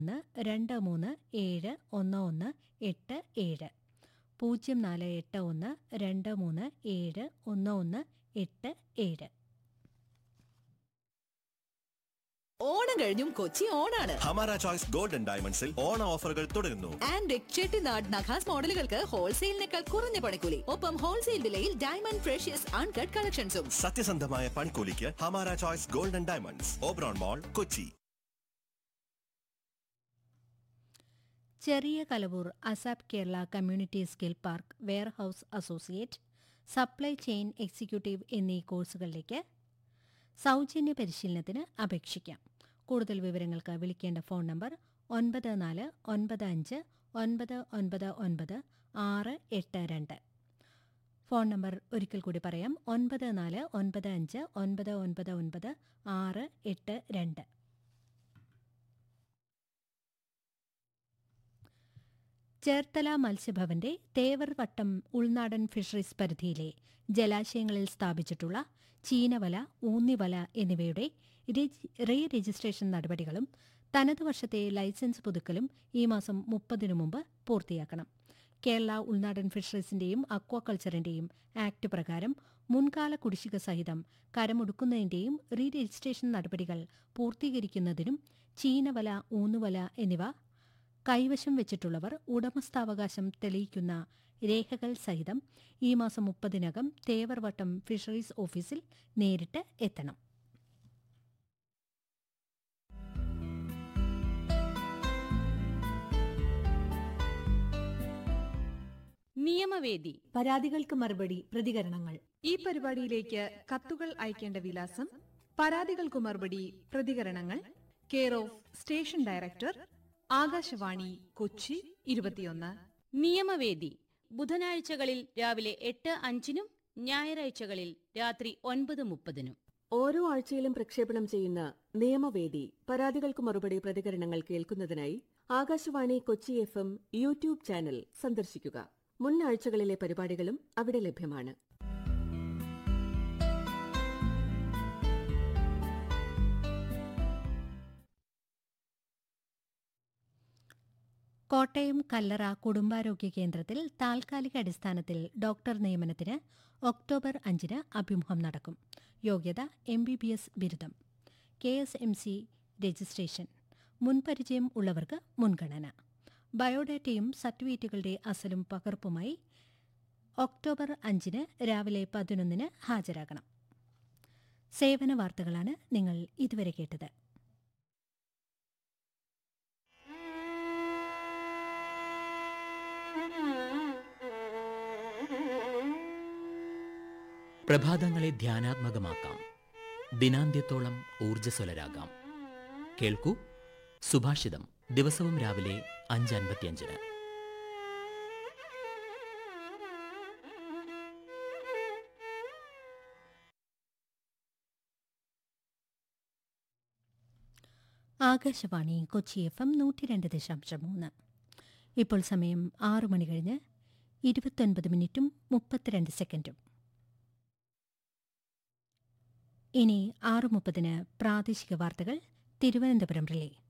ഒന്ന് രണ്ട് മൂന്ന് ഏഴ് ഒന്ന് ഒന്ന് എട്ട് ഏഴ് പൂജ്യം നാല് എട്ട് ഒന്ന് രണ്ട് മൂന്ന് ഏഴ് ഒന്ന് ഒന്ന് എട്ട് ഏഴ് ഓണം കഴിഞ്ഞും കൊച്ചി ഓണാണ് ഹമാര ചോയ്സ് ഗോൾഡൻ ഡയമണ്ട്സിൽ ഓണ ഓഫറുകൾ തുടരുന്നു ആൻഡ് ചെട്ടിനാട് നഖാസ് മോഡലുകൾക്ക് ഹോൾസെയിലിനേക്കാൾ കുറഞ്ഞ പണിക്കൂലി ഒപ്പം ഹോൾസെയിൽ വിലയിൽ ഡയമണ്ട് ഫ്രഷ്യസ് അൺകട്ട് കളക്ഷൻസും സത്യസന്ധമായ പണിക്കൂലിക്ക് ഹമാര choice golden diamonds Oberon mall Kochi ചെറിയ Kalavoor ASAP Kerala community skill park warehouse associate supply chain executive എന്നീ കോഴ്സുകളിലേക്ക് സൗജന്യ പരിശീലനത്തിന് അപേക്ഷിക്കാം കൂടുതൽ വിവരങ്ങൾക്ക് വിളിക്കേണ്ട ഫോൺ നമ്പർ ഒൻപത് നാല് ഒൻപത് അഞ്ച് ഒൻപത് ഒൻപത് ഒൻപത് ആറ് എട്ട് രണ്ട് ഫോൺ നമ്പർ ഒരിക്കൽ കൂടി പറയാം ഒൻപത് നാല് ഒൻപത് അഞ്ച് ഒൻപത് ഒൻപത് ഒൻപത് ആറ് എട്ട് രണ്ട് ചേർത്തല മത്സ്യഭവന്റെ തേവർവട്ടം ഉൾനാടൻ ഫിഷറീസ് പരിധിയിലെ ജലാശയങ്ങളിൽ സ്ഥാപിച്ചിട്ടുള്ള ചീനവല ഊന്നിവല എന്നിവയുടെ രജി- റീ രജിസ്ട്രേഷൻ നടപടികളും തനത് വർഷത്തെ ലൈസൻസ് പുതുക്കലും ഈ മാസം മുപ്പതിനു മുമ്പ് പൂർത്തിയാക്കണം കേരള ഉൾനാടൻ ഫിഷറീസിന്റെയും അക്വാകൾച്ചറിന്റെയും ആക്ട് പ്രകാരം മുൻകാല കുടിശ്ശിക സഹിതം കരമൊടുക്കുന്നതിന്റെയും റീ രജിസ്ട്രേഷൻ നടപടികൾ പൂർത്തീകരിക്കുന്നതിനും ചീനവല ഊന്നുവല എന്നിവ കൈവശം വെച്ചിട്ടുള്ളവർ ഉടമസ്ഥാവകാശം തെളിയിക്കുന്ന രേഖകൾ സഹിതം ഈ മാസം മുപ്പതിനകം തേവർവട്ടം ഫിഷറീസ് ഓഫീസിൽ നേരിട്ട് എത്തണം നിയമവേദി പരാതികൾക്ക് മറുപടി പ്രതികരണങ്ങൾ ഈ പരിപാടിയിലേക്ക് കത്തുകൾ അയക്കേണ്ട വിലാസം പരാതികൾക്കു മറുപടി പ്രതികരണങ്ങൾ care of station director Akashvani Kochi ഇരുപത്തിയൊന്ന് നിയമവേദി ബുധനാഴ്ചകളിൽ രാവിലെ എട്ട് അഞ്ചിനും ഞായറാഴ്ചകളിൽ രാത്രി ഒൻപത് മുപ്പതിനും ഓരോ ആഴ്ചയിലും പ്രക്ഷേപണം ചെയ്യുന്ന നിയമവേദി പരാതികൾക്ക് മറുപടി പ്രതികരണങ്ങൾ കേൾക്കുന്നതിനായി Akashvani Kochi F M YouTube channel സന്ദർശിക്കുക മുൻ ആഴ്ചകളിലെ പരിപാടികളും അവിടെ ലഭ്യമാണ് കോട്ടയം കല്ലറ കുടുംബാരോഗ്യ കേന്ദ്രത്തിൽ താൽക്കാലിക അടിസ്ഥാനത്തിൽ ഡോക്ടർ നിയമനത്തിന് ഒക്ടോബർ അഞ്ചിന് അഭിമുഖം നടക്കും യോഗ്യത എം ബി ബി എസ് ബിരുദം K S M C registration മുൻപരിചയം ഉള്ളവർക്ക് മുൻഗണന ബയോഡാറ്റയും സർട്ടിഫിക്കറ്റുകളുടെ അസലും പകർപ്പുമായി ഒക്ടോബർ അഞ്ചിന് രാവിലെ പതിനൊന്നിന് ഹാജരാകണം സേവന വാർത്തകളാണ് നിങ്ങൾ ഇതുവരെ കേട്ടത് പ്രഭാതങ്ങളെ ധ്യാനാത്മകമാക്കാം ദിനാന്ത്യത്തോളം ഊർജ്ജസ്വലരാകാം കേൾക്കൂ സുഭാഷിതം ദിവസവും രാവിലെ അഞ്ച് അൻപത്തിയഞ്ചിന് ആകാശവാണി കൊച്ചി എഫ് എം നൂറ്റി രണ്ട് ദശാംശം മൂന്ന് ഇപ്പോൾ സമയം ആറു മണി കഴിഞ്ഞ് ഇരുപത്തൊൻപത് മിനിറ്റും മുപ്പത്തിരണ്ട് സെക്കൻഡും ഇനി ആറു മുപ്പതിന് പ്രാദേശിക വാർത്തകൾ തിരുവനന്തപുരം റിലേ